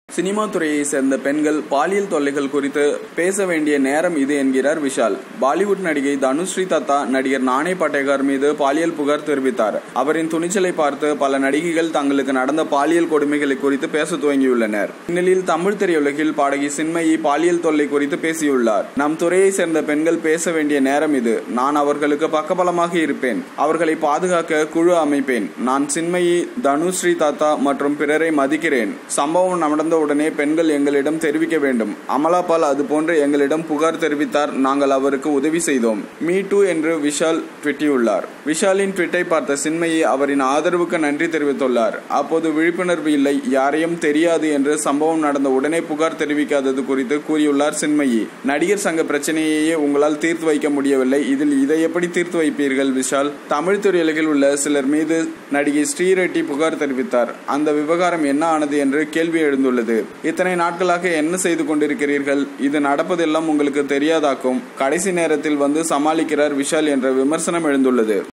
cinema துறையை சேர்ந்த பெண்கள் பாலியல் தொல்லைகள் குறித்து பேச வேண்டிய நேரம் இது என்கிறார் விஷால் பாலிவுட் நடிகை தனுஸ்ரீ தத்தா நடிகர் நானே பட்டேகர் மீது பாலியல் புகார் தெரிவித்தார் அவரின் துணிச்சலை பார்த்து பல நடிகைகள் தங்களுக்கு நடந்த பாலியல் கொடுமைகளை குறித்து பேச துவங்கியுள்ளனர் இந்நிலையில் தமிழ் திரையுலகில் பாடகி சின்மயி பாலியல் தொல்லை குறித்து பேசியுள்ளார் நம் துறையை சேர்ந்த பெண்கள் பேச வேண்டிய நேரம் இது நான் அவர்களுக்கு பக்கபலமாக இருப்பேன் அவர்களை பாதுகாக்க குழு அமைப்பேன் நான் சின்மயி தனுஸ்ரீ தாத்தா மற்றும் பிறரை மதிக்கிறேன் சம்பவம் நடந்த உடனே பெண்கள் எங்களிடம் தெரிவிக்க வேண்டும் அமலாபால் அதுபோன்று எங்களிடம் புகார் தெரிவித்தார் நாங்கள் அவருக்கு உதவி செய்தோம் மீ டூ என்று விஷால் ட்விட்டியுள்ளார் விஷாலின் ட்விட்டை பார்த்த சின்மயி அவரின் ஆதரவுக்கு நன்றி தெரிவித்துள்ளார் அப்போது விழிப்புணர்வு இல்லை யாரையும் தெரியாது என்று சம்பவம் நடந்த உடனே புகார் தெரிவிக்காதது குறித்து கூறியுள்ளார் சின்மயி நடிகர் சங்க பிரச்சனையையே உங்களால் தீர்த்து வைக்க முடியவில்லை இதில் இதை எப்படி தீர்த்து வைப்பீர்கள் விஷால் தமிழ் திரையுலகில் உள்ள சிலர் மீது நடிகை ஸ்ரீரெட்டி புகார் தெரிவித்தார் அந்த விவகாரம் என்ன ஆனது என்று கேள்வி எழுந்துள்ளது இத்தனை நாட்களாக என்ன செய்து கொண்டிருக்கிறீர்கள் இது நடப்பதெல்லாம் உங்களுக்கு தெரியாதாக்கும் கடைசி நேரத்தில் வந்து சமாளிக்கிறார் விஷால் என்ற விமர்சனம் எழுந்துள்ளது